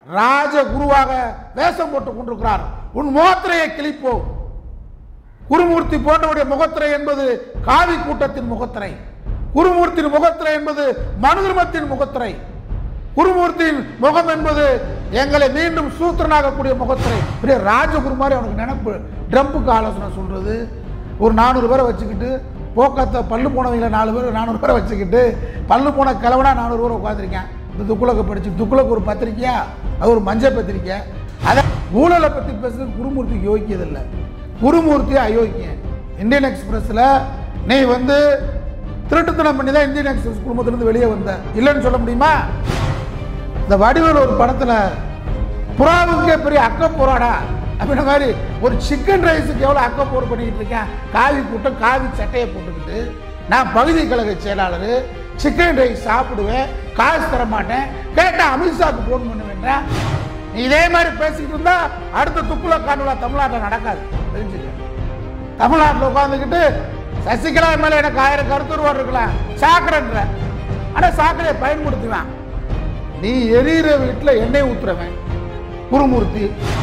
ராஜ குருவாக வேஷம் போட்டுக் கொண்டிருக்கிறார் உன் முகத்திரையை கிழிப்போம் குருமூர்த்தி போன்றவருடைய முகத்திரை என்பது காவி கூட்டத்தின் முகத்திரை குருமூர்த்தியின் முகத்திரை என்பது மனுதர்மத்தின் முகத்திரை குருமூர்த்தியின் முகம் என்பது எங்களை மீண்டும் சூத்திரனாகக்கூடிய முகத்திரை பெரிய ராஜகுரு மாதிரி அவனுக்கு நினைப்பு ட்ரம்புக்கு ஆலோசனை சொல்றது ஒரு நானூறு பேரை வச்சுக்கிட்டு போக்கத்தை பல்லு போனவங்கள நாலு பேர் நானூறு பேரை வச்சுக்கிட்டு பல்லு போன கிழவனா நானூறு பேர் உட்காந்துருக்கேன் இந்த துக்குலக்கு படிச்சு துக்குலக்கு ஒரு பத்திரிக்கையா அது ஒரு மஞ்சள் பத்திரிக்கை அதை ஊழலை பற்றி பேசுறது குருமூர்த்திக்கு யோக்கியதில்லை குருமூர்த்தி அயோக்கியன் இந்தியன் எக்ஸ்பிரஸில் நீ வந்து திருட்டுத்தனம் பண்ணி தான் இந்தியன் எக்ஸ்பிரஸ் குடும்பத்திலிருந்து வெளியே வந்த இல்லைன்னு சொல்ல முடியுமா இந்த வடிவேல் ஒரு படத்தில் புறாவுக்கே பெரிய அக்கப்போராடா அப்படின்ற மாதிரி ஒரு சிக்கன் ரைஸுக்கு எவ்வளோ அக்கப்போர் பண்ணிக்கிட்டு இருக்கேன் காவி கூட்டம் காவி சட்டையை போட்டுக்கிட்டு நான் பகுதி கழக செயலாளர் சிக்கன் ரைஸ் சாப்பிடுவேன் காசு தர மாட்டேன் கேட்டால் அமித்ஷாக்கு ஃபோன் பண்ணுவேன் நீ இதே மாதிரி பேசிக்கிட்டு இருந்தா அடுத்த துப்புல காணொலா தமிழ்நாட்டில் நடக்காது தெரிஞ்சுக்க தமிழ்நாட்டில் உட்காந்துக்கிட்டு சசிகலா மேல எனக்கு ஆயிரம் கருத்துருவார் இருக்கலாம் சாக்கடைன்ற ஆனால் சாக்கடையை பயன்படுத்துவேன் நீ எரியிற வீட்டில் எண்ணெய் ஊத்துறவன் குருமூர்த்தி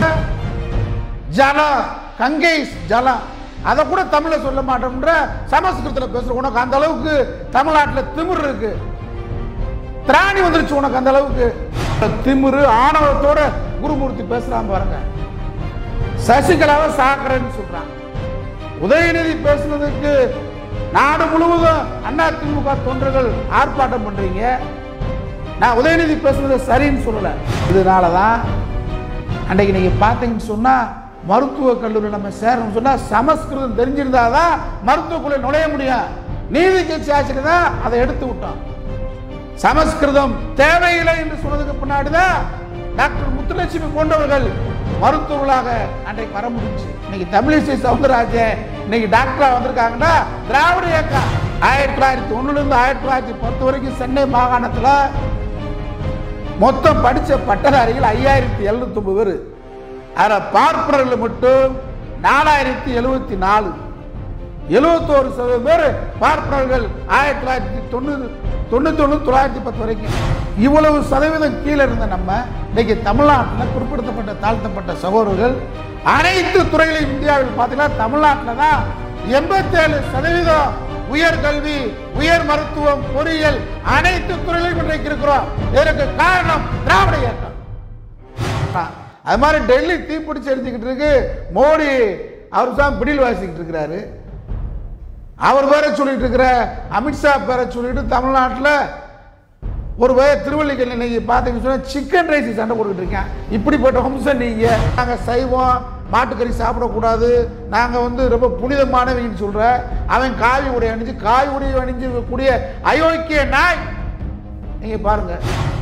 ஜலம் கங்கை ஜலம் அதை கூட தமிழ்ல சொல்ல மாட்டோம்ன்ற சமஸ்கிருதத்தில் பேசுற உனக்கு அந்த அளவுக்கு தமிழ்நாட்டில் திமிர் இருக்கு திராணி வந்துருச்சு உனக்கு அந்த அளவுக்கு திமிரு ஆணவத்தோட குருமூர்த்தி பேசுறான் பாருங்க சசிகலாவை சாக்கடைன்னு சொல்றான் உதயநிதி பேசுனதுக்கு நாடு முழுவதும் அண்ணா திமுக தொண்டர்கள் ஆர்ப்பாட்டம் பண்றீங்க நான் உதயநிதி பேசுனது சரின்னு சொல்லல இதனால தான் அன்றைக்கு நீங்க பார்த்தீங்கன்னு சொன்னா மருத்துவக் கல்லூரி நம்ம சேரணும்னு சொன்னா சமஸ்கிருதம் தெரிஞ்சிருந்தாதான் மருத்துவக்குள்ள நுழைய முடியும் நீதி கட்சி ஆட்சியில தான் அதை எடுத்து விட்டோம் சமஸ்கிருதம் தேவையில்லை என்று சொன்னதுக்கு பின்னாடிதான் டாக்டர் முத்துலட்சுமி போன்றவர்கள் மருத்துவர்களாக அன்றைக்கு வர முடிஞ்சு இன்னைக்கு தமிழிசை சவுந்தரராஜன் இன்னைக்கு டாக்டரா வந்திருக்காங்கன்னா திராவிட இயக்கம் ஆயிரத்தி தொள்ளாயிரத்தி ஒண்ணுல இருந்து ஆயிரத்தி தொள்ளாயிரத்தி பத்து வரைக்கும் சென்னை மாகாணத்துல மொத்தம் படிச்ச பட்டதாரிகள் ஐயாயிரத்தி எழுநூத்தி ஒன்பது பேர் அதில் பார்ப்பனர்கள் மட்டும் நாலாயிரத்தி எழுபத்தி நாலு எழுபத்தோரு சதவீதம் பேர் பார்ப்பனர்கள் ஆயிரத்தி தொள்ளாயிரத்தி தொண்ணூறு தொண்ணூத்தி ஒன்று தொள்ளாயிரத்தி பத்து வரைக்கும் இவ்வளவு சதவீதம் கீழே இருந்த நம்ம இன்னைக்கு தமிழ்நாட்டில் பிற்படுத்தப்பட்ட தாழ்த்தப்பட்ட சகோதரர்கள் அனைத்து துறைகளையும் இந்தியாவில் பார்த்தீங்கன்னா தமிழ்நாட்டில் தான் எண்பத்தேழு சதவீதம் உயர் கல்வி உயர் மருத்துவம் பொறியியல் அனைத்து துறையிலும் இன்றைக்கு இருக்கிறோம் இதற்கு காரணம் திராவிட இயக்கம் அது மாதிரி டெல்லி தீப்பிடிச்சு எடுத்துக்கிட்டு இருக்கு மோடி அவர் தான் பிடில் வாசிக்கிட்டு இருக்கிறாரு அவர் பேரை சொல்லிட்டு இருக்கிற அமித்ஷா பேரை சொல்லிட்டு தமிழ்நாட்டில் ஒரு பேர் திருவள்ளிக்கல் இன்னைக்கு பார்த்தீங்கன்னு சொன்னால் சிக்கன் ரைஸ் சண்டை போட்டுக்கிட்டு இருக்கேன் இப்படிப்பட்ட வம்சம் நீங்கள் நாங்கள் சைவம் மாட்டுக்கறி சாப்பிடக்கூடாது நாங்கள் வந்து ரொம்ப புனிதமானவங்கன்னு சொல்கிற அவன் காவி உடை அணிஞ்சு காவி உடை அணிஞ்சு கூடிய அயோக்கிய நாய் நீங்கள் பாருங்கள்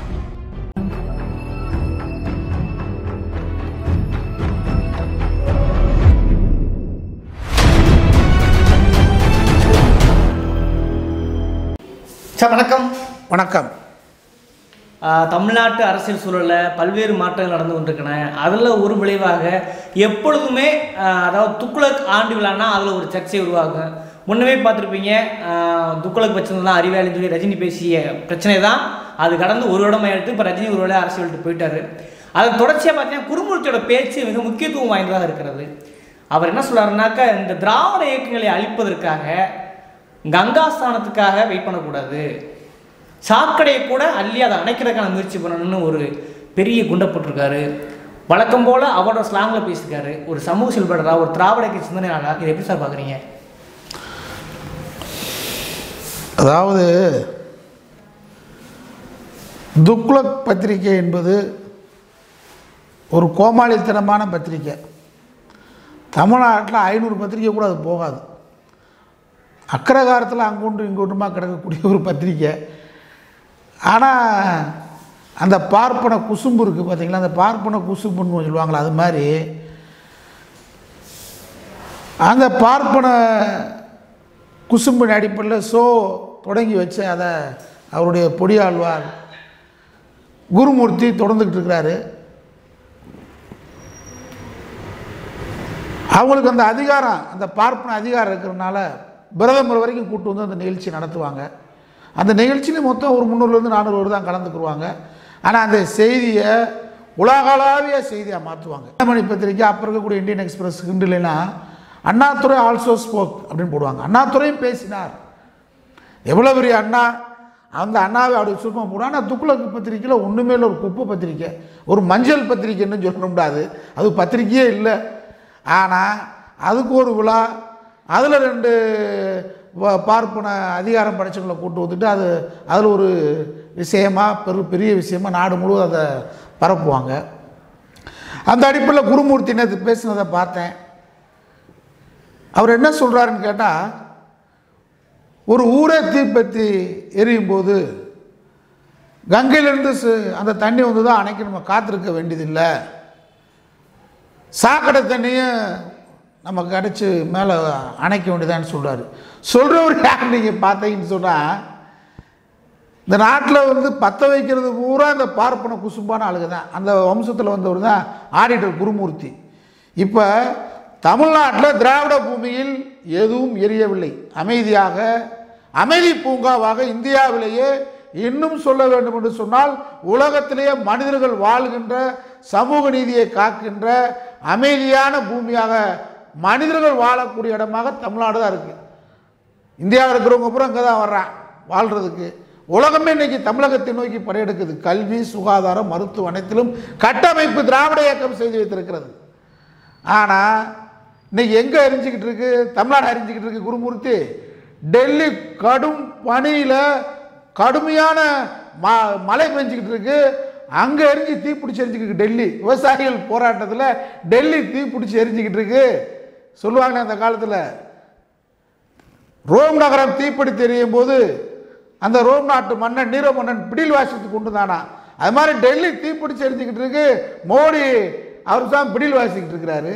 சார் வணக்கம் வணக்கம் ஆஹ் தமிழ்நாட்டு அரசியல் சூழலில் பல்வேறு மாற்றங்கள் நடந்து கொண்டிருக்கின்றன அதில் ஒரு விளைவாக எப்பொழுதுமே ஆஹ் அதாவது துக்குளக் ஆண்டு விழானா அதில் ஒரு சர்ச்சை உருவாகும் முன்னமே பார்த்துருப்பீங்க ஆஹ் துக்குளக் பிரச்சனை தான் அறிவாளின்னு சொல்லி ரஜினி பேசிய பிரச்சனை தான் அது கடந்து ஒரு வருடம் ஆயிடுத்து இப்போ ரஜினி ஒரு வேளை அரசியல் விட்டு போயிட்டாரு அதன் தொடர்ச்சியாக பார்த்தீங்கன்னா குருமூர்த்தியோட பேச்சு மிக முக்கியத்துவம் வாய்ந்ததாக இருக்கிறது அவர் என்ன சொல்றாருனாக்கா இந்த திராவிட இயக்கங்களை அழிப்பதற்காக கங்காஸ்தானத்துக்காக வெயிட் பண்ணக்கூடாது சாக்கடையை கூட அள்ளி அதை அணைக்கிறதுக்கான முயற்சி பண்ணணும்னு ஒரு பெரிய குண்டை போட்டிருக்காரு வழக்கம் போல் அவரோட ஸ்லாங்கில் பேசியிருக்காரு ஒரு சமூக செயல்பாடுறா ஒரு திராவிட கட்சி சிந்தனையாளர் இதை எப்படி சார் பார்க்குறீங்க அதாவது துக்ளக் பத்திரிகை என்பது ஒரு கோமாளித்தனமான பத்திரிகை தமிழ்நாட்டில் ஐநூறு பத்திரிகை கூட அது போகாது அக்கரகாரத்தில் அங்கொன்று இங்கொன்றுமா கிடக்கக்கூடிய ஒரு பத்திரிகை ஆனால் அந்த பார்ப்பன குசும்பு இருக்குது பார்த்தீங்களா அந்த பார்ப்பன குசும்புன்னு சொல்லுவாங்களா அது மாதிரி அந்த பார்ப்பன குசும்பின் அடிப்படையில் ஷோ தொடங்கி வச்சு அதை அவருடைய பொடியாழ்வார் குருமூர்த்தி தொடர்ந்துக்கிட்டு இருக்கிறாரு அவங்களுக்கு அந்த அதிகாரம் அந்த பார்ப்பன அதிகாரம் இருக்கிறதுனால பிரதமர் வரைக்கும் கூட்டு வந்து அந்த நிகழ்ச்சி நடத்துவாங்க அந்த நிகழ்ச்சியில மொத்தம் ஒரு முந்நூறுலேருந்து நானூறு பேர் தான் கலந்துக்குருவாங்க ஆனால் அந்த செய்தியை உலகளாவிய செய்தியாக மாற்றுவாங்க மணி பத்திரிக்கை அப்புறம் இருக்கக்கூடிய இந்தியன் எக்ஸ்பிரஸ் ஹிண்டுலனா அண்ணாதுரை ஆல்சோ ஸ்போக் அப்படின்னு போடுவாங்க அண்ணாதுரையும் பேசினார் எவ்வளோ பெரிய அண்ணா அந்த அண்ணாவை அப்படி சுருக்கமாக போடுவோம் ஆனால் துக்குளக்கு பத்திரிக்கையில் ஒன்றுமே இல்லை ஒரு குப்பை பத்திரிக்கை ஒரு மஞ்சள் பத்திரிக்கைன்னு சொல்ல முடியாது அது பத்திரிக்கையே இல்லை ஆனால் அதுக்கு ஒரு விழா அதில் ரெண்டு வ- பார்ப்பன அதிகாரம் படைச்சவங்களை கூட்டு வந்துட்டு அது அதில் ஒரு விஷயமா பெரு பெரிய விஷயமா நாடு முழுவதும் அதை பரப்புவாங்க அந்த அடிப்படையில் குருமூர்த்தி நேற்று பேசினதை பார்த்தேன் அவர் என்ன சொல்கிறாருன்னு கேட்டால் ஒரு ஊரே தீப்பற்றி எரியும் போது கங்கையிலேருந்து சு- அந்த தண்ணி வந்து தான் அணைக்க நம்ம காத்திருக்க வேண்டியதில்லை சாக்கடை தண்ணியும் நம்ம கிடச்சி மேலே அணைக்க வேண்டியதான்னு சொல்கிறாரு சொல்கிறவர் யார் நீங்கள் பார்த்தீங்கன்னு சொன்னால் இந்த நாட்டில் வந்து பற்ற வைக்கிறது பூரா இந்த பார்ப்பன குசும்பான ஆளுங்க தான் அந்த வம்சத்தில் வந்தவர் தான் ஆடிட்டர் குருமூர்த்தி இப்போ தமிழ்நாட்டில் திராவிட பூமியில் எதுவும் எரியவில்லை அமைதியாக அமைதி பூங்காவாக இந்தியாவிலேயே இன்னும் சொல்ல வேண்டும் என்று சொன்னால் உலகத்திலேயே மனிதர்கள் வாழ்கின்ற சமூக நீதியை காக்கின்ற அமைதியான பூமியாக மனிதர்கள் வாழக்கூடிய இடமாக தமிழ்நாடு தான் இருக்குது இந்தியாவில் இருக்கிறவங்க பூரா இங்கே தான் வர்றான் வாழ்கிறதுக்கு உலகமே இன்னைக்கு தமிழகத்தை நோக்கி படையெடுக்குது கல்வி சுகாதாரம் மருத்துவம் அனைத்திலும் கட்டமைப்பு திராவிட இயக்கம் செய்து வைத்திருக்கிறது ஆனால் இன்னைக்கு எங்கே அறிஞ்சிக்கிட்டு இருக்கு தமிழ்நாடு அறிஞ்சிக்கிட்டு இருக்கு குருமூர்த்தி டெல்லி கடும் பனியில் கடுமையான ம மழை பெஞ்சிக்கிட்டு இருக்கு அங்கே எரிஞ்சு தீப்பிடிச்சு எரிஞ்சுக்கிட்டு இருக்கு டெல்லி விவசாயிகள் போராட்டத்தில் டெல்லி தீப்பிடிச்சு எரிஞ்சுக்கிட்டு இருக்கு சொல்லுவாங்க அந்த காலத்தில் ரோம் நகரம் தீப்பிடித்து எரியும் போது அந்த ரோம் நாட்டு மன்னன் நீரோ மன்னன் பிடில் வாசித்துக்கு கொண்டு தானா அது மாதிரி டெல்லி தீப்பிடிச்சு எரிஞ்சுக்கிட்டு இருக்கு மோடி அவர் தான் பிடில் வாசிக்கிட்டு இருக்கிறாரு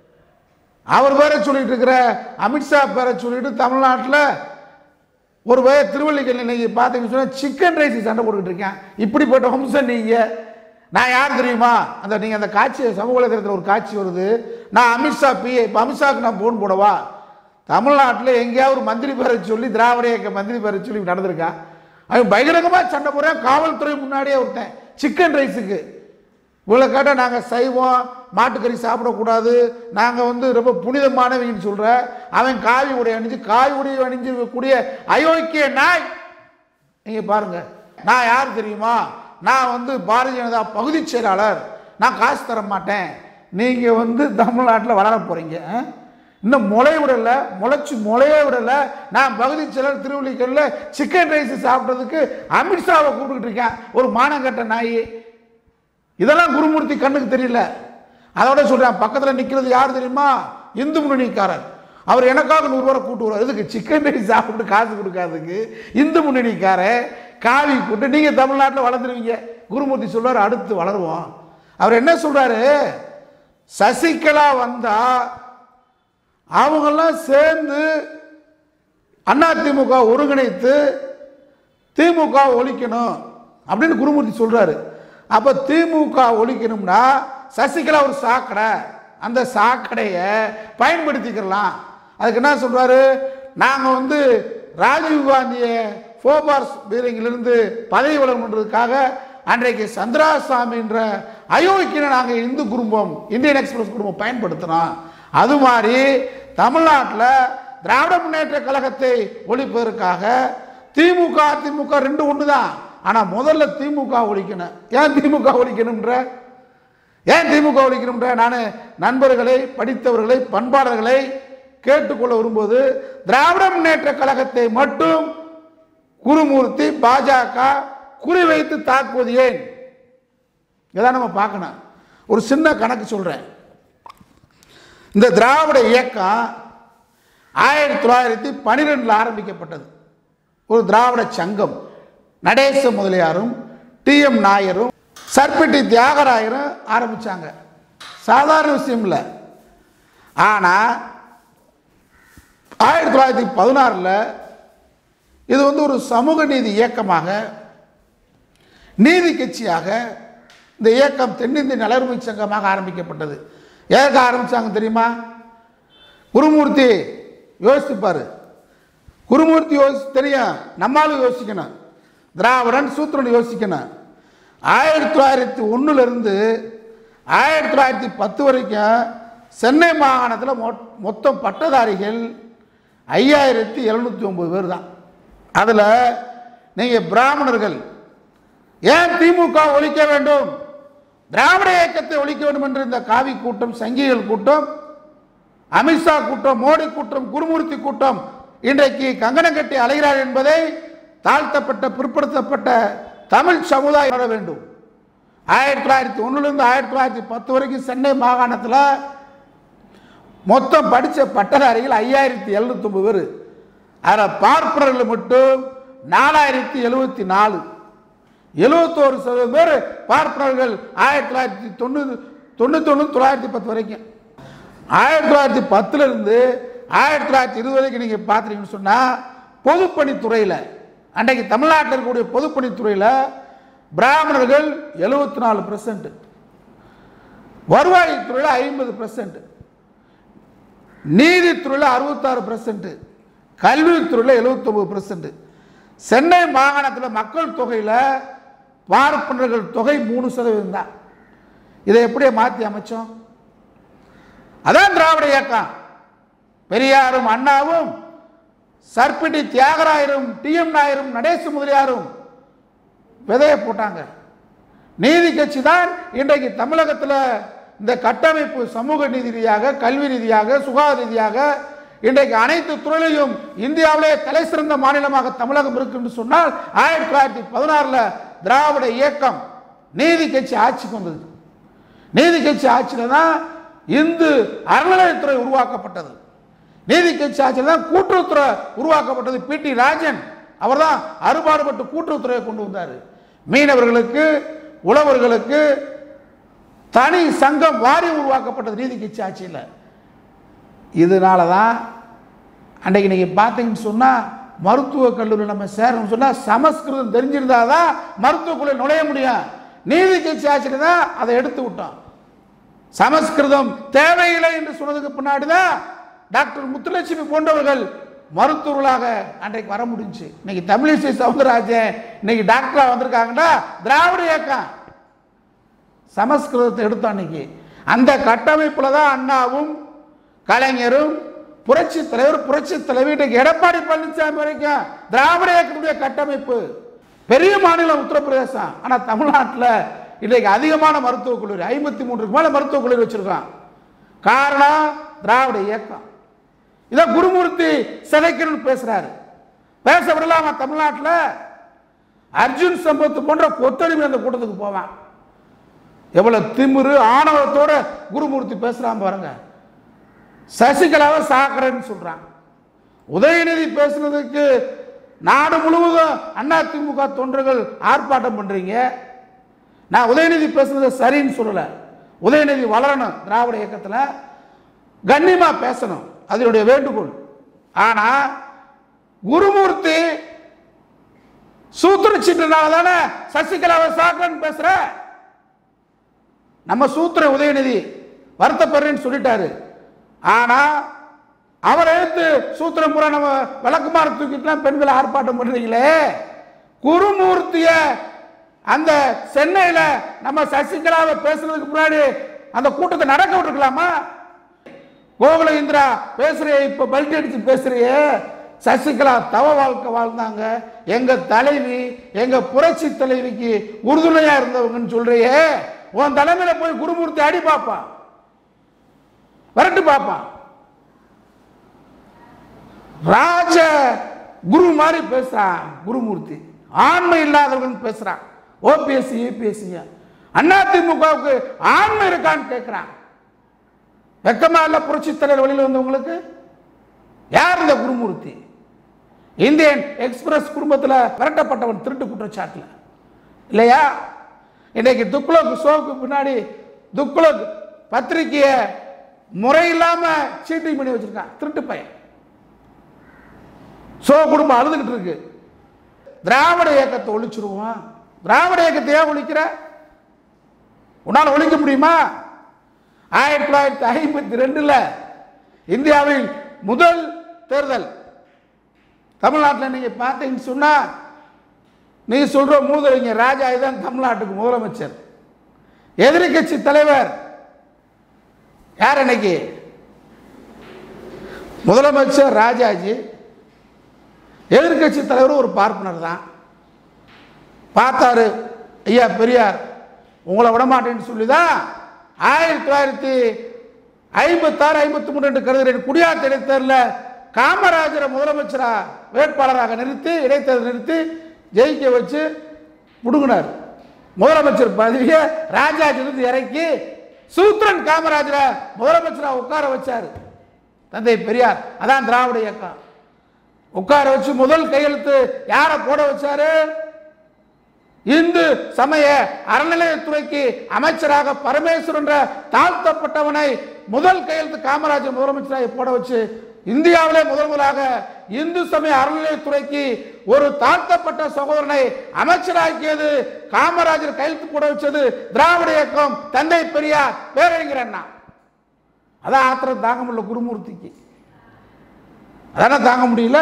அவர் பேரை சொல்லிட்டு இருக்கிற அமித்ஷா பேரை சொல்லிட்டு தமிழ்நாட்டில் ஒரு வய திருவள்ளிக்கல் இன்னைக்கு பார்த்தீங்கன்னு சொன்னால் சிக்கன் ரைஸ் சண்டை போட்டுக்கிட்டு இருக்கேன் இப்படிப்பட்ட வம்சம் நீங்கள் நான் யார் தெரியுமா அந்த நீங்கள் அந்த காட்சி சமூக வலைதளத்தில் ஒரு காட்சி வருது நான் அமித்ஷா பிஏ இப்போ அமித்ஷாவுக்கு நான் ஃபோன் போடவா தமிழ்நாட்டில் எங்கேயாவது ஒரு மந்திரி பேரை சொல்லி திராவிட இயக்க மந்திரி பேரை சொல்லி நடந்திருக்கா அவன் பகிரங்கமாக சண்டை போடுறான் காவல்துறை முன்னாடியே ஒருத்தன் சிக்கன் ரைஸுக்கு இவ்வளோ கேட்டால் நாங்கள் சைவம் மாட்டுக்கறி சாப்பிடக்கூடாது நாங்கள் வந்து ரொம்ப புனிதமானவங்கன்னு சொல்கிற அவன் காவி உடை அணிஞ்சு காவி உடை அணிஞ்சு கூடிய அயோக்கிய நாய் நீங்கள் பாருங்க நான் யார் தெரியுமா நான் வந்து பாரதிய ஜனதா பகுதி செயலாளர் நான் காசு தர மாட்டேன் நீங்கள் வந்து தமிழ்நாட்டில் வளர போகிறீங்க இன்னும் முளைய விடல முளைச்சு முளைய விடல நான் பகுதி செயலர் திருவள்ளிக்கல்ல சிக்கன் ரைஸ் சாப்பிட்றதுக்கு அமித்ஷாவை கூப்பிட்டுக்கிட்டு இருக்கேன் ஒரு மானங்கட்ட நாய் இதெல்லாம் குருமூர்த்தி கண்ணுக்கு தெரியல அதோட சொல்றேன் பக்கத்தில் நிற்கிறது யார் தெரியுமா இந்து முன்னணிக்காரர் அவர் எனக்காக நூறு ரூபா கூட்டு வருவார் இதுக்கு சிக்கன் ரைஸ் சாப்பிட்டு காசு கொடுக்காததுக்கு இந்து முன்னணிக்காரன் காவி கூட்டு நீங்கள் தமிழ்நாட்டில் வளர்ந்துருவீங்க குருமூர்த்தி சொல்றாரு அடுத்து வளருவோம் அவர் என்ன சொல்றாரு சசிகலா வந்தா அவங்கெல்லாம் சேர்ந்து அதிமுக ஒருங்கிணைத்து திமுக ஒழிக்கணும் அப்படின்னு குருமூர்த்தி சொல்றாரு அப்ப திமுக ஒழிக்கணும்னா சசிகலா ஒரு சாக்கடை அந்த சாக்கடையை பயன்படுத்திக்கலாம் அதுக்கு என்ன சொல்றாரு நாங்க வந்து ராஜீவ் காந்தியை ஃபோபார்ஸ் பீரங்கிலிருந்து பதவி விலகணுன்றதுக்காக அன்றைக்கு சந்திராசாமின்ற அயோக்கியனை நாங்கள் இந்து குடும்பம் இந்தியன் எக்ஸ்பிரஸ் குடும்பம் பயன்படுத்தினோம் அது மாதிரி தமிழ்நாட்டில் திராவிட முன்னேற்ற கழகத்தை ஒழிப்பதற்காக திமுக அதிமுக ரெண்டு ஒன்று தான் ஆனால் முதல்ல திமுக ஒழிக்கணும் ஏன் திமுக ஒழிக்கணும்ன்ற ஏன் திமுக ஒழிக்கணும்ன்ற நான் நண்பர்களை படித்தவர்களை பண்பாளர்களை கேட்டுக்கொள்ள வரும்போது திராவிட முன்னேற்ற கழகத்தை மட்டும் குருமூர்த்தி பாஜக குறிவைத்து தாக்குவது ஏன் இதான் நம்ம பார்க்கணும் ஒரு சின்ன கணக்கு சொல்கிறேன் இந்த திராவிட இயக்கம் ஆயிரத்தி தொள்ளாயிரத்தி பன்னிரெண்டில் ஆரம்பிக்கப்பட்டது ஒரு திராவிட சங்கம் நடேச முதலியாரும் டிஎம் நாயரும் சர்பிட்டி தியாகராயரும் ஆரம்பித்தாங்க சாதாரண விஷயம் இல்லை ஆனால் ஆயிரத்தி தொள்ளாயிரத்தி பதினாறில் இது வந்து ஒரு சமூக நீதி இயக்கமாக நீதி கட்சியாக இந்த இயக்கம் தென்னிந்திய நலருமை சங்கமாக ஆரம்பிக்கப்பட்டது எதற்கு ஆரம்பித்தாங்க தெரியுமா குருமூர்த்தி யோசிப்பார் குருமூர்த்தி யோசி தெரியும் நம்மளும் யோசிக்கணும் திராவிடன் சூத்திரன் யோசிக்கணும் ஆயிரத்தி தொள்ளாயிரத்தி ஒன்றுலேருந்து ஆயிரத்தி தொள்ளாயிரத்தி பத்து வரைக்கும் சென்னை மாகாணத்தில் மொ மொத்தம் பட்டதாரிகள் ஐயாயிரத்தி எழுநூற்றி ஒம்பது பேர் தான் அதில் நீங்கள் பிராமணர்கள் ஏன் திமுக ஒழிக்க வேண்டும் திராவிட இயக்கத்தை ஒழிக்க வேண்டும் என்று இந்த காவி கூட்டம் சங்கிகள் கூட்டம் அமித்ஷா கூட்டம் மோடி கூட்டம் குருமூர்த்தி கூட்டம் இன்றைக்கு கங்கணம் கட்டி அலைகிறார் என்பதை தாழ்த்தப்பட்ட பிற்படுத்தப்பட்ட தமிழ் சமுதாயம் உணர வேண்டும் ஆயிரத்தி தொள்ளாயிரத்தி ஒன்றுலேருந்து ஆயிரத்தி தொள்ளாயிரத்தி பத்து வரைக்கும் சென்னை மாகாணத்தில் மொத்தம் படித்த பட்டதாரிகள் ஐயாயிரத்தி எழுநூத்தொம்பது பேர் அதில் பார்ப்பனர்கள் மட்டும் நாலாயிரத்தி எழுபத்தி நாலு எழுபத்தோரு சதவீதம் பேர் பார்ப்பனர்கள் ஆயிரத்தி தொள்ளாயிரத்தி தொண்ணூறு தொண்ணூற்றி ஒன்று தொள்ளாயிரத்தி பத்து வரைக்கும் ஆயிரத்தி தொள்ளாயிரத்தி பத்துலேருந்து ஆயிரத்தி தொள்ளாயிரத்தி இருபது வரைக்கும் நீங்கள் பார்த்துட்டீங்கன்னு சொன்னால் பொதுப்பணித்துறையில் அன்றைக்கு தமிழ்நாட்டில் இருக்கக்கூடிய பொதுப்பணித்துறையில் பிராமணர்கள் எழுபத்தி நாலு பர்சன்ட் வருவாய்த்துறையில் ஐம்பது பர்சன்ட் நீதித்துறையில் அறுபத்தாறு பர்சன்ட் கல்வித்துறையில் எழுபத்தொம்பது பர்சன்ட் சென்னை மாகாணத்தில் மக்கள் தொகையில் பார்ப்பனர்கள் தொகை மூணு சதவீதம் தான் இதை எப்படியே மாற்றி அமைச்சோம் அதான் திராவிட இயக்கம் பெரியாரும் அண்ணாவும் சர்பிடி தியாகராயரும் டிஎம் நாயரும் நடேச முதலியாரும் விதையை போட்டாங்க நீதி கட்சி தான் இன்றைக்கு தமிழகத்தில் இந்த கட்டமைப்பு சமூக நீதி ரீதியாக கல்வி ரீதியாக சுகாதார ரீதியாக இன்றைக்கு அனைத்து துறையிலையும் இந்தியாவிலே தலை சிறந்த மாநிலமாக தமிழகம் இருக்கு என்று சொன்னால் ஆயிரத்தி தொள்ளாயிரத்தி பதினாறில் திராவிட இயக்கம் நீதி கட்சி ஆட்சிக்கு வந்தது நீதி கட்சி ஆட்சியில் தான் இந்து அறநிலையத்துறை உருவாக்கப்பட்டது நீதி கட்சி ஆட்சியில் தான் கூட்டுறவுத்துறை உருவாக்கப்பட்டது பி டி ராஜன் அவர் தான் அறுபாடுபட்டு கூட்டுறவுத்துறையை கொண்டு வந்தார் மீனவர்களுக்கு உழவர்களுக்கு தனி சங்கம் வாரியம் உருவாக்கப்பட்டது நீதி கட்சி ஆட்சியில் இதனால தான் அன்றைக்கு நீங்கள் பார்த்தீங்கன்னு சொன்னால் மருத்துவக் கல்லூரி நம்ம சேரணும்னு சொன்னால் சமஸ்கிருதம் தெரிஞ்சிருந்தா தான் மருத்துவக்குள்ளே நுழைய முடியும் நீதி கட்சி ஆட்சியில் தான் அதை எடுத்து விட்டோம் சமஸ்கிருதம் தேவையில்லை என்று சொன்னதுக்கு பின்னாடி தான் டாக்டர் முத்துலட்சுமி போன்றவர்கள் மருத்துவர்களாக அன்றைக்கு வர முடிஞ்சு இன்னைக்கு தமிழிசை சவுந்தரராஜன் இன்னைக்கு டாக்டராக வந்திருக்காங்கன்னா திராவிட இயக்கம் சமஸ்கிருதத்தை எடுத்தோம் அன்னைக்கு அந்த கட்டமைப்பில் தான் அண்ணாவும் கலைஞரும் புரட்சி தலைவர் புரட்சி தலைவர் இன்னைக்கு எடப்பாடி பழனிசாமி வரைக்கும் திராவிட இயக்கத்துடைய கட்டமைப்பு பெரிய மாநிலம் உத்தரப்பிரதேசம் ஆனால் தமிழ்நாட்டில் இன்றைக்கு அதிகமான மருத்துவக் கல்லூரி ஐம்பத்தி மூன்றுக்கு மேலே மருத்துவக் கல்லூரி வச்சிருக்கான் காரணம் திராவிட இயக்கம் இதை குருமூர்த்தி சிதைக்கணும்னு பேசுறாரு பேச விடலாமா தமிழ்நாட்டில் அர்ஜுன் சம்பத் போன்ற கொத்தடிமை அந்த கூட்டத்துக்கு போவான் எவ்வளவு திமிரு ஆணவத்தோட குருமூர்த்தி பேசுறான் பாருங்க சசிகலாவை சாக்கரைன்னு சொல்றான் உதயநிதி பேசுனதுக்கு நாடு முழுவதும் அண்ணா திமுக தொண்டர்கள் ஆர்ப்பாட்டம் பண்றீங்க நான் உதயநிதி பேசுனது சரின்னு சொல்லல உதயநிதி வளரணும் திராவிட இயக்கத்தில் கண்ணியமா பேசணும் அதனுடைய வேண்டுகோள் ஆனா குருமூர்த்தி சூத்திரச்சிட்டனால தானே சசிகலாவை சாக்கரன் பேசுற நம்ம சூத்திர உதயநிதி வருத்தப்படுறேன்னு சொல்லிட்டாரு ஆனா அவரை எடுத்து சூத்திரம் பூரா நம்ம விளக்குமாறு தூக்கிட்டுலாம் பெண்கள் ஆர்ப்பாட்டம் பண்றீங்களே குருமூர்த்திய அந்த சென்னையில நம்ம சசிகலாவை பேசுறதுக்கு முன்னாடி அந்த கூட்டத்தை நடக்க விட்டுருக்கலாமா கோகுல இந்திரா பேசுறிய இப்ப பல்டி அடிச்சு பேசுறிய சசிகலா தவ வாழ்க்கை வாழ்ந்தாங்க எங்க தலைவி எங்க புரட்சி தலைவிக்கு உறுதுணையா இருந்தவங்கன்னு சொல்றியே உன் தலைமையில போய் குருமூர்த்தி அடி பாப்பான் விரட்டு பாப்பான் ராஜ குரு மாதிரி பேசுறான் குருமூர்த்தி ஆண்மை இல்லாதவர்கள் பேசுறான் ஓபிஎஸ் ஏபிஎஸ்சிங்க அண்ணா திமுகவுக்கு ஆண்மை இருக்கான்னு கேட்கிறான் வெக்கமா இல்ல புரட்சி தலைவர் வழியில் வந்தவங்களுக்கு யார் இந்த குருமூர்த்தி இந்தியன் எக்ஸ்பிரஸ் குடும்பத்தில் விரட்டப்பட்டவன் திருட்டு குற்றச்சாட்டில் இல்லையா இன்னைக்கு துக்ளக் ஷோக்கு பின்னாடி துக்ளக் பத்திரிக்கையை முறையில்லாம சீட்டிங் பண்ணி வச்சிருக்கான் திருட்டு பையன் ஷோ குடும்பம் அழுதுகிட்டு இருக்கு திராவிட இயக்கத்தை ஒழிச்சிருவோம் திராவிட இயக்கத்தை ஏன் ஒழிக்கிற உன்னால் ஒழிக்க முடியுமா ஆயிரத்தி தொள்ளாயிரத்தி ஐம்பத்தி ரெண்டுல இந்தியாவில் முதல் தேர்தல் தமிழ்நாட்டில் நீங்க பார்த்தீங்கன்னு சொன்னா நீ சொல்ற மூதறிஞர் ராஜா தான் தமிழ்நாட்டுக்கு முதலமைச்சர் எதிர்க்கட்சி தலைவர் யார் இன்னைக்கு முதலமைச்சர் ராஜாஜி எதிர்க்கட்சி தலைவர் ஒரு பார்ப்பனர் தான் பார்த்தாரு ஐயா பெரியார் உங்களை விட மாட்டேன்னு சொல்லி தான் ஆயிரத்தி தொள்ளாயிரத்தி ஐம்பத்தாறு ஐம்பத்தி மூணு என்று கருதுகிறேன் குடியாத்த இடைத்தேர்தலில் காமராஜரை முதலமைச்சரா வேட்பாளராக நிறுத்தி இடைத்தேர்தல் நிறுத்தி ஜெயிக்க வச்சு முடுங்கினார் முதலமைச்சர் பதவியை ராஜாஜிலிருந்து இறக்கி சூத்திரன் காமராஜரை முதலமைச்சரா உட்கார வச்சார் தந்தை பெரியார் அதான் திராவிட இயக்கம் உட்கார வச்சு முதல் கையெழுத்து யாரை போட வச்சாரு இந்து சமய அறநிலையத்துறைக்கு அமைச்சராக பரமேஸ்வரன் என்ற தாழ்த்தப்பட்டவனை முதல் கையெழுத்து காமராஜர் முதலமைச்சராக போட வச்சு இந்தியாவிலே முதல் முதலாக இந்து சமய அறநிலையத்துறைக்கு ஒரு தாழ்த்தப்பட்ட சகோதரனை அமைச்சராக்கியது காமராஜர் கையெழுத்து போட வச்சது திராவிட இயக்கம் தந்தை பெரியார் பேரறிஞர் அண்ணா அதான் ஆத்திரம் தாங்க முடியல குருமூர்த்திக்கு அதானே தாங்க முடியல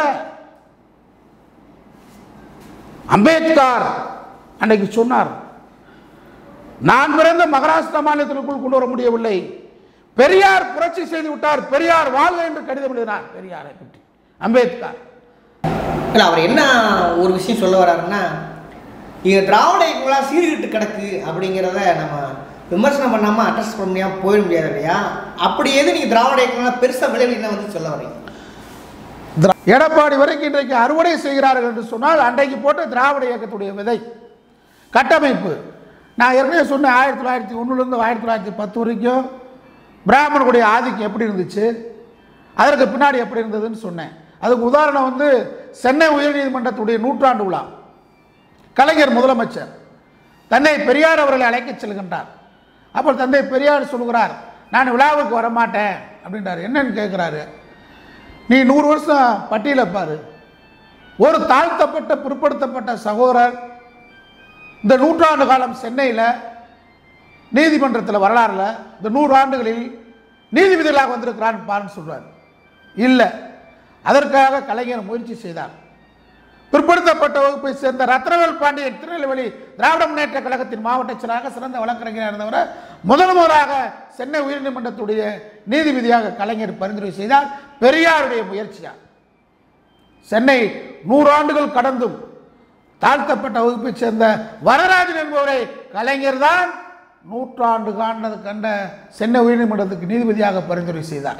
அம்பேத்கர் அன்னைக்கு சொன்னார் நான் பிறந்த மகாராஷ்டிரா மாநிலத்திற்குள் கொண்டு வர முடியவில்லை பெரியார் புரட்சி செய்து விட்டார் பெரியார் வாழ்க என்று கடிதம் எழுதினார் பெரியாரை பற்றி அம்பேத்கர் இல்லை அவர் என்ன ஒரு விஷயம் சொல்ல வர்றாருன்னா இங்கே திராவிட இயக்கங்களாக சீர்கிட்டு கிடக்கு அப்படிங்கிறத நம்ம விமர்சனம் பண்ணாமல் அட்ரஸ் பண்ண முடியாமல் போயிட முடியாது இல்லையா அப்படி எது நீங்கள் திராவிட இயக்கங்களாக பெருசாக விளைவு என்ன வந்து சொல்ல வரீங்க திரா- எடப்பாடி வரைக்கும் இன்றைக்கு அறுவடை செய்கிறார்கள் என்று சொன்னால் அன்றைக்கு போட்ட திராவிட இயக்கத்துடைய விதை கட்டமைப்பு நான் ஏற்கனவே சொன்னேன் ஆயிரத்தி தொள்ளாயிரத்தி ஒன்றுலேருந்து ஆயிரத்தி தொள்ளாயிரத்தி பத்து வரைக்கும் பிராமணர்களுடைய ஆதிக்கம் எப்படி இருந்துச்சு அதற்கு பின்னாடி எப்படி இருந்ததுன்னு சொன்னேன் அதுக்கு உதாரணம் வந்து சென்னை உயர்நீதிமன்றத்துடைய நூற்றாண்டு விழா கலைஞர் முதலமைச்சர் தன்னை பெரியார் அவர்களை அழைக்கச் செல்கின்றார் அப்போ தந்தை பெரியார் சொல்கிறார் நான் விழாவுக்கு வரமாட்டேன் அப்படின்றார் என்னன்னு கேட்குறாரு நீ நூறு வருஷம் பட்டியலை பாரு ஒரு தாழ்த்தப்பட்ட பிற்படுத்தப்பட்ட சகோதரர் இந்த நூற்றாண்டு காலம் சென்னையில் நீதிமன்றத்தில் வரலாறுல இந்த நூறு ஆண்டுகளில் நீதிபதிகளாக வந்திருக்கிறான்னு பாருன்னு சொல்றார் இல்லை அதற்காக கலைஞர் முயற்சி செய்தார் பிற்படுத்தப்பட்ட வகுப்பை சேர்ந்த ரத்னவேல் பாண்டியன் திருநெல்வேலி திராவிட முன்னேற்ற கழகத்தின் மாவட்ட செயலாளராக சிறந்த வழக்கறிஞராக இருந்தவரை முதல் முதலாக சென்னை உயர்நீதிமன்றத்துடைய நீதிபதியாக கலைஞர் பரிந்துரை செய்தார் பெரியாருடைய முயற்சியார் சென்னை நூறாண்டுகள் கடந்தும் தாழ்த்தப்பட்ட வகுப்பைச் சேர்ந்த வரராஜன் என்பவரை கலைஞர் தான் நூற்றாண்டு காண்டது கண்ட சென்னை உயர்நீதிமன்றத்துக்கு நீதிபதியாக பரிந்துரை செய்தார்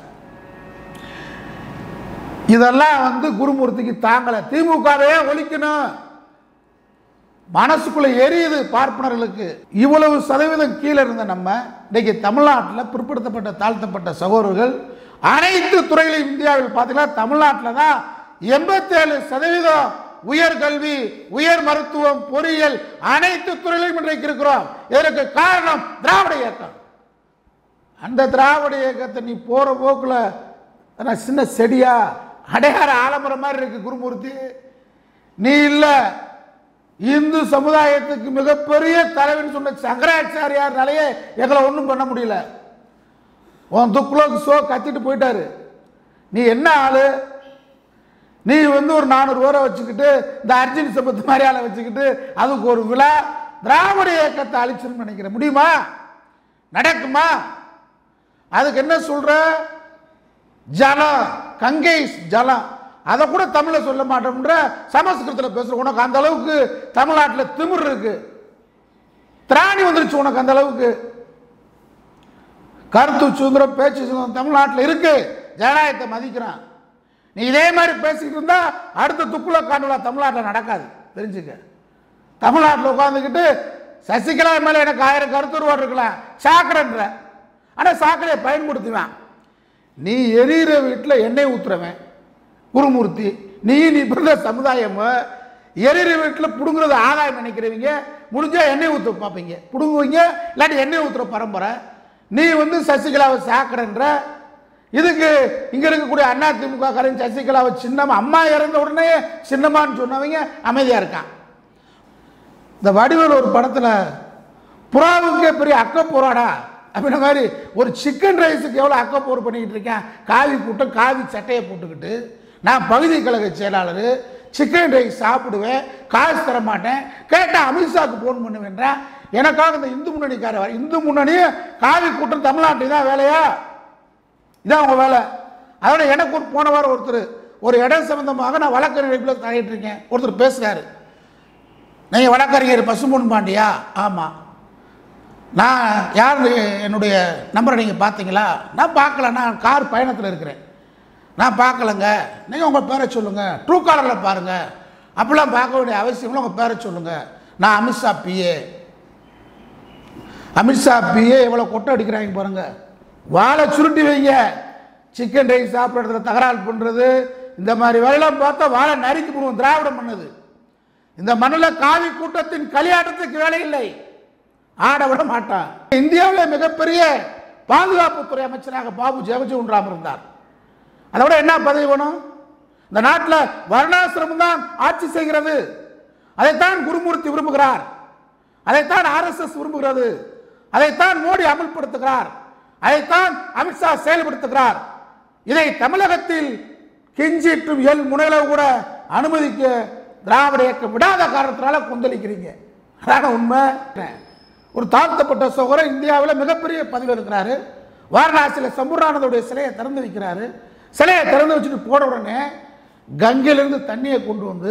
இதெல்லாம் வந்து குருமூர்த்திக்கு தாங்கலை திமுகவே ஒழிக்கணும் மனசுக்குள்ள எரியுது பார்ப்பனர்களுக்கு இவ்வளவு சதவீதம் கீழே இருந்த நம்ம இன்னைக்கு தமிழ்நாட்டில் பிற்படுத்தப்பட்ட தாழ்த்தப்பட்ட சகோதரர்கள் அனைத்து துறையிலும் இந்தியாவில் பார்த்தீங்கன்னா தமிழ்நாட்டில் தான் எண்பத்தேழு சதவீதம் உயர்கல்வி உயர் மருத்துவம் பொறியியல் அனைத்து துறையிலும் இன்றைக்கு இருக்கிறோம் இதற்கு காரணம் திராவிட இயக்கம் அந்த திராவிட இயக்கத்தை நீ போகிற போக்கில் அதான் சின்ன செடியா அடையாற ஆலமரம் மாதிரி இருக்கு குருமூர்த்தி நீ இல்லை இந்து சமுதாயத்துக்கு மிகப்பெரிய தலைவன் சொன்ன சங்கராச்சாரியார்னாலேயே எங்களை ஒன்றும் பண்ண முடியல உன் துக்குலோக்கு சோ கத்திட்டு போயிட்டாரு நீ என்ன ஆளு நீ வந்து ஒரு நானூறு பேரை வச்சுக்கிட்டு இந்த அர்ஜுன் சபத்து மாதிரி ஆளை வச்சுக்கிட்டு அதுக்கு ஒரு விழா திராவிட இயக்கத்தை அழிச்சிருன்னு நினைக்கிற முடியுமா நடக்குமா அதுக்கு என்ன சொல்ற ஜலம் கங்கை ஜலம் அதை கூட தமிழ்ல சொல்ல மாட்டோம்ன்ற சமஸ்கிருதத்தில் பேசுற உனக்கு அந்த அளவுக்கு தமிழ்நாட்டில் திமிர் இருக்கு திராணி வந்துருச்சு உனக்கு அந்த அளவுக்கு கருத்து சுதந்திரம் பேச்சு சுதந்திரம் தமிழ்நாட்டில் இருக்கு ஜனநாயகத்தை மதிக்கிறான் நீ இதே மாதிரி பேசிக்கிட்டு இருந்தா அடுத்த துக்குல காண்டுலா தமிழ்நாட்டில் நடக்காது தெரிஞ்சுக்க தமிழ்நாட்டில் உட்காந்துக்கிட்டு சசிகலா மேலே எனக்கு ஆயிரம் கருத்துருவாடு இருக்கலாம் சாக்கடைன்ற ஆனால் சாக்கடையை பயன்படுத்துவேன் நீ எரியிற வீட்டில் எண்ணெய் ஊத்துறவன் குருமூர்த்தி நீ நீ பிறந்த சமுதாயம் எரியிற வீட்டில் பிடுங்குறது ஆதாயம் நினைக்கிறவங்க முடிஞ்சா எண்ணெய் ஊற்ற பார்ப்பீங்க பிடுங்குவீங்க இல்லாட்டி எண்ணெய் ஊற்றுற பரம்பரை நீ வந்து சசிகலாவை சாக்கடைன்ற இதுக்கு இங்க இருக்கக்கூடிய அண்ணா திமுக காரன் சசிகலாவை சின்னமா அம்மா இறந்த உடனே சின்னமான்னு சொன்னவங்க அமைதியா இருக்கான் இந்த வடிவேல் ஒரு படத்துல புறாவுக்கே பெரிய அக்கப்போராடா அப்படின்ற மாதிரி ஒரு சிக்கன் ரைஸுக்கு எவ்வளோ அக்கப்போர் பண்ணிக்கிட்டு இருக்கேன் காவி கூட்டம் காவி சட்டையை போட்டுக்கிட்டு நான் பகுதி கழக செயலாளர் சிக்கன் ரைஸ் சாப்பிடுவேன் காசு தர மாட்டேன் கேட்டால் அமித்ஷாக்கு ஃபோன் பண்ணுவேன்றா எனக்காக இந்த இந்து முன்னணிக்கார வர இந்து முன்னணி காவி கூட்டம் தமிழ்நாட்டுக்கு தான் வேலையா இதான் அவங்க வேலை அதோட எனக்கு ஒரு போன வாரம் ஒருத்தர் ஒரு இடம் சம்பந்தமாக நான் வழக்கறிஞர் தலையிட்டு இருக்கேன் ஒருத்தர் பேசுகிறாரு நீங்கள் வழக்கறிஞர் பசும்பொன் பாண்டியா ஆமாம் நான் யார் என்னுடைய நம்பரை நீங்கள் பார்த்தீங்களா நான் பார்க்கல நான் கார் பயணத்தில் இருக்கிறேன் நான் பார்க்கலங்க நீங்கள் உங்கள் பேரை சொல்லுங்கள் ட்ரூ காலரில் பாருங்கள் அப்படிலாம் பார்க்க வேண்டிய அவசியம் இல்லை உங்கள் பேரை சொல்லுங்கள் நான் அமித்ஷா பிஏ அமித்ஷா பிஏ எவ்வளோ கொட்டை அடிக்கிறாங்க பாருங்க வாழை சுருட்டி வைங்க சிக்கன் ரைஸ் சாப்பிட்றதுல தகராறு பண்ணுறது இந்த மாதிரி வேலையெல்லாம் பார்த்தா வாழை நறுக்கி போடுவோம் திராவிடம் பண்ணது இந்த மண்ணில் காவி கூட்டத்தின் களியாட்டத்துக்கு வேலை இல்லை ஆட விட மாட்டான் இந்தியாவில் மிகப்பெரிய பாதுகாப்புத்துறை அமைச்சராக பாபு ஜெகஜீவன் ராம் இருந்தார் அதை விட என்ன பதவி வேணும் இந்த நாட்டில் வர்ணாசிரமம் தான் ஆட்சி செய்கிறது அதைத்தான் குருமூர்த்தி விரும்புகிறார் அதைத்தான் ஆர்எஸ்எஸ் விரும்புகிறது அதைத்தான் மோடி அமல்படுத்துகிறார் அதைத்தான் அமித்ஷா செயல்படுத்துகிறார் இதை தமிழகத்தில் கிஞ்சிற்றும் எல் முனையில கூட அனுமதிக்க திராவிட இயக்கம் விடாத காரணத்தினால கொந்தளிக்கிறீங்க அதான உண்மை ஒரு தாழ்த்தப்பட்ட சகோதரர் இந்தியாவில் மிகப்பெரிய பதவி இருக்கிறாரு வாரணாசியில் சம்பூர்ணானந்தோடைய சிலையை திறந்து வைக்கிறாரு சிலையை திறந்து வச்சுட்டு போன உடனே கங்கையிலிருந்து தண்ணியை கொண்டு வந்து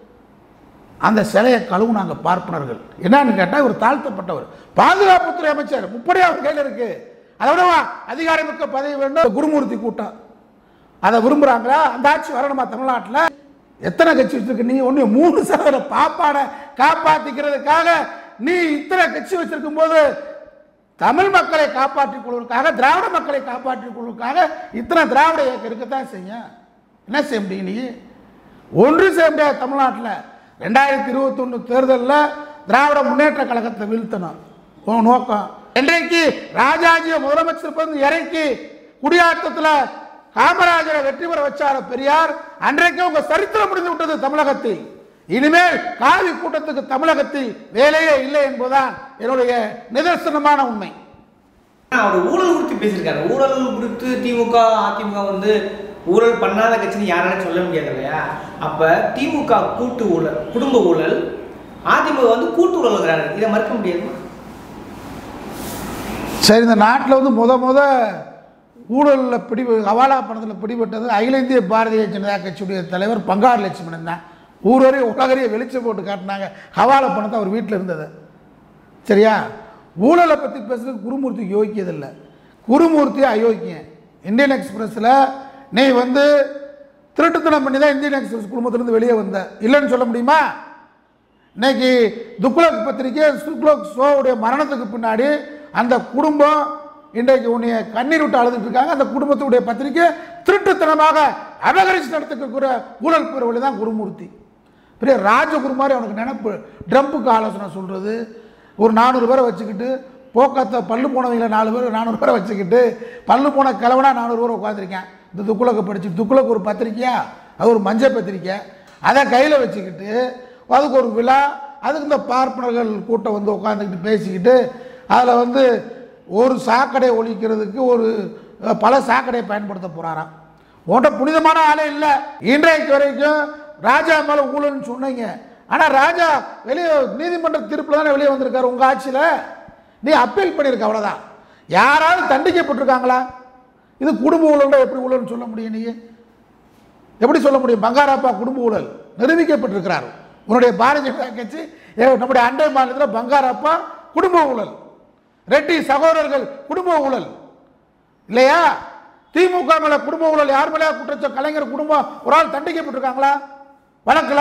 அந்த சிலையை கழுவுனாங்க பார்ப்பனர்கள் என்னன்னு கேட்டால் இவர் தாழ்த்தப்பட்டவர் பாதுகாப்புத்துறை அமைச்சர் முப்படி அவர் கையில் இருக்கு அதை விடவா அதிகாரமிக்க பதவி வேண்டும் குருமூர்த்தி கூட்டம் அதை விரும்புகிறாங்களா அந்த ஆட்சி வரணுமா தமிழ்நாட்டில் எத்தனை கட்சி வச்சிருக்க நீ ஒன்று மூணு சதவீத பாப்பாடை காப்பாற்றிக்கிறதுக்காக நீ இத்தனை கட்சி வச்சிருக்கும் போது தமிழ் மக்களை காப்பாற்றிக் கொள்வதற்காக திராவிட மக்களை காப்பாற்றிக் கொள்வதற்காக இத்தனை திராவிட இயக்கம் இருக்கத்தான் செய்யும் என்ன செய்ய முடியும் நீ ஒன்று செய்ய முடியாது தமிழ்நாட்டில் ரெண்டாயிரத்தி இருபத்தொன்று தேர்தலில் திராவிட முன்னேற்ற கழகத்தை வீழ்த்தணும் உன் நோக்கம் இன்றைக்கு ராஜாஜியை முதலமைச்சர் வந்து இறக்கி குடியாத்தத்தில் காமராஜரை வெற்றி பெற வச்சார பெரியார் அன்றைக்கு உங்க சரித்திரம் முடிந்து விட்டது தமிழகத்தில் இனிமேல் காவி கூட்டத்துக்கு தமிழகத்தில் வேலையே இல்லை என்பதுதான் என்னுடைய நிதர்சனமான உண்மை அவர் ஊழல் குறித்து பேசியிருக்காரு ஊழல் குறித்து திமுக அதிமுக வந்து ஊழல் பண்ணாத கட்சின்னு யாராலும் சொல்ல முடியாது இல்லையா அப்ப திமுக கூட்டு ஊழல் குடும்ப ஊழல் அதிமுக வந்து கூட்டு ஊழல்ங்கிறாரு இதை மறுக்க முடியாது சரி இந்த நாட்டில் வந்து முத முத ஊழலில் பிடி ஹவாலா பணத்தில் பிடிபட்டது அகில இந்திய பாரதிய ஜனதா கட்சியுடைய தலைவர் பங்கார் லட்சுமணன் தான் ஊரறிய உலகறிய வெளிச்சம் போட்டு காட்டினாங்க ஹவாலா பணத்தை அவர் வீட்டில் இருந்தது சரியா ஊழலை பற்றி பேசுறதுக்கு குருமூர்த்திக்கு யோக்கியதில்லை குருமூர்த்தி அயோக்கியன் இந்தியன் எக்ஸ்பிரஸில் நீ வந்து திருட்டுத்தனம் பண்ணி தான் இந்தியன் எக்ஸ்பிரஸ் குடும்பத்திலேருந்து வெளியே வந்த இல்லைன்னு சொல்ல முடியுமா இன்னைக்கு துக்ளக் பத்திரிக்கை துக்ளக் ஷோவுடைய மரணத்துக்கு பின்னாடி அந்த குடும்பம் இன்றைக்கு உன்னைய கண்ணீர் விட்டு அழுதுட்டு இருக்காங்க அந்த குடும்பத்துடைய பத்திரிக்கை திருட்டுத்தனமாக அபகரிச்சு நடத்துக்கிற ஊழல் பெற தான் குருமூர்த்தி பெரிய ராஜகுருமாரி அவனுக்கு நினப்பு ட்ரம்புக்கு ஆலோசனை சொல்கிறது ஒரு நானூறு பேரை வச்சுக்கிட்டு போக்கத்தை பல்லு போனவங்கள நாலு பேர் நானூறு பேரை வச்சுக்கிட்டு பல்லு போன கிழவனா நானூறு பேர் உட்காந்துருக்கேன் இந்த துக்குலக்கு படிச்சு துக்குலக்கு ஒரு பத்திரிக்கையா அது ஒரு மஞ்சள் பத்திரிக்கை அதை கையில் வச்சுக்கிட்டு அதுக்கு ஒரு விழா அதுக்கு இந்த பார்ப்பனர்கள் கூட்டம் வந்து உட்காந்துக்கிட்டு பேசிக்கிட்டு அதில் வந்து ஒரு சாக்கடை ஒழிக்கிறதுக்கு ஒரு அஹ், பல சாக்கடையை பயன்படுத்த போகிறாராம் உன்ட்ட புனிதமான ஆளே இல்லை இன்றைக்கு வரைக்கும் ராஜா மேலே ஊழல்னு சொன்னீங்க ஆனால் ராஜா வெளியே நீதிமன்ற தீர்ப்பில் தானே வெளியே வந்திருக்காரு உங்கள் ஆட்சியில் நீ அப்பீல் பண்ணியிருக்க அவ்வளோதான் யாராவது தண்டிக்கப்பட்டிருக்காங்களா இது குடும்ப ஊழல் எப்படி ஊழல்னு சொல்ல முடியும் நீ எப்படி சொல்ல முடியும் பங்காராப்பா குடும்ப ஊழல் நிரூபிக்கப்பட்டிருக்கிறார் உன்னுடைய பாரதிய ஜனதா கட்சி ஏ, நம்முடைய அண்டை மாநிலத்தில் பங்காராப்பா குடும்ப ஊழல் ரெட்டி சகோதரர்கள் குடும்ப ஊழல் இல்லையா திமுக மேல குடும்ப ஊழல் யார் மேலே குற்றச்ச கலைஞர் குடும்பம் ஒரு ஆள் தண்டிக்கப்பட்டிருக்காங்களா வழக்கல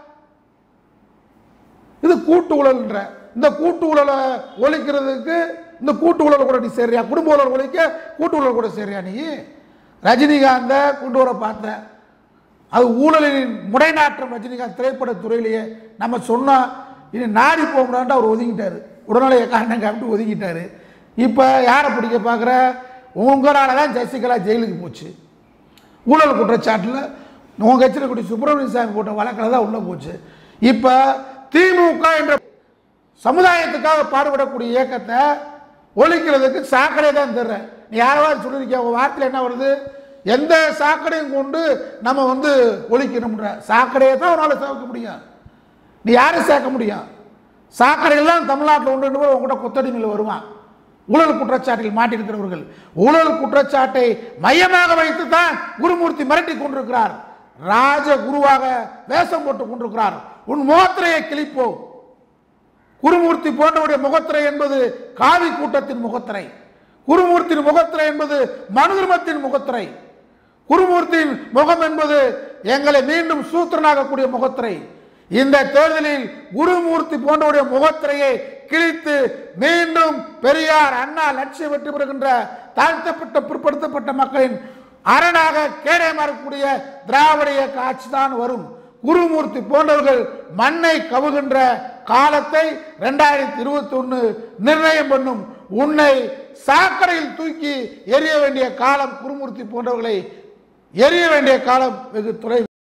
இது கூட்டு ஊழல்ன்ற இந்த கூட்டு ஊழலை ஒழிக்கிறதுக்கு இந்த கூட்டு ஊழல் கூட நீ சேர்றியா குடும்ப ஊழல் ஒழிக்க கூட்டு ஊழல் கூட சேர்றியா நீ ரஜினிகாந்தை கொண்டு வர பார்த்தேன் அது ஊழலின் முடைநாற்றம் ரஜினிகாந்த் திரைப்படத் துறையிலேயே நம்ம சொன்னா இனி நாடி போக முடியாதுன்ட்டு அவர் ஒதுங்கிட்டாரு உடல்நிலைய காரணம் காமிட்டு ஒதுங்கிட்டாரு இப்போ யாரை பிடிக்க பார்க்குற உங்களால் தான் சசிகலா ஜெயிலுக்கு போச்சு ஊழல் குற்றச்சாட்டில் உங்கள் கட்சியில் கூடிய சுப்பிரமணிய சாமி போட்ட வழக்கில் தான் உள்ளே போச்சு இப்போ திமுக என்ற சமுதாயத்துக்காக பாடுபடக்கூடிய இயக்கத்தை ஒழிக்கிறதுக்கு சாக்கடை தான் தர்றேன் நீ யாராவது சொல்லியிருக்கிய உங்கள் வார்த்தையில் என்ன வருது எந்த சாக்கடையும் கொண்டு நம்ம வந்து ஒழிக்கணும்ன்ற சாக்கடையை தான் உன்னால் சேர்க்க முடியும் நீ யாரும் சேர்க்க முடியும் சாக்கடையெல்லாம் தமிழ்நாட்டில் உண்டு உங்கள்கிட்ட கொத்தடிமையில் வருவான் ஊழல் குற்றச்சாட்டில் மாட்டியிருக்கிறவர்கள் ஊழல் குற்றச்சாட்டை மையமாக வைத்து தான் குருமூர்த்தி மிரட்டி கொண்டிருக்கிறார் ராஜ குருவாக வேஷம் போட்டு கொண்டிருக்கிறார் உன் முகத்திரையை கிழிப்போம் குருமூர்த்தி போன்றவருடைய முகத்திரை என்பது காவி கூட்டத்தின் முகத்திரை குருமூர்த்தியின் முகத்திரை என்பது மனுதர்மத்தின் முகத்திரை குருமூர்த்தியின் முகம் என்பது எங்களை மீண்டும் சூத்திரனாகக்கூடிய முகத்திரை இந்த தேர்தலில் குருமூர்த்தி போன்றவருடைய முகத்திரையை கிழித்து மீண்டும் பெரியார் அண்ணா லட்சியம் வெற்றி பெறுகின்ற தாழ்த்தப்பட்ட பிற்படுத்தப்பட்ட மக்களின் அரணாக கேடயமாறக்கூடிய திராவிட இயக்க ஆட்சி தான் வரும் குருமூர்த்தி போன்றவர்கள் மண்ணை கவுகின்ற காலத்தை ரெண்டாயிரத்தி இருபத்தி ஒன்று நிர்ணயம் பண்ணும் உன்னை சாக்கடையில் தூக்கி எரிய வேண்டிய காலம் குருமூர்த்தி போன்றவர்களை எரிய வேண்டிய காலம் வெகு தொலை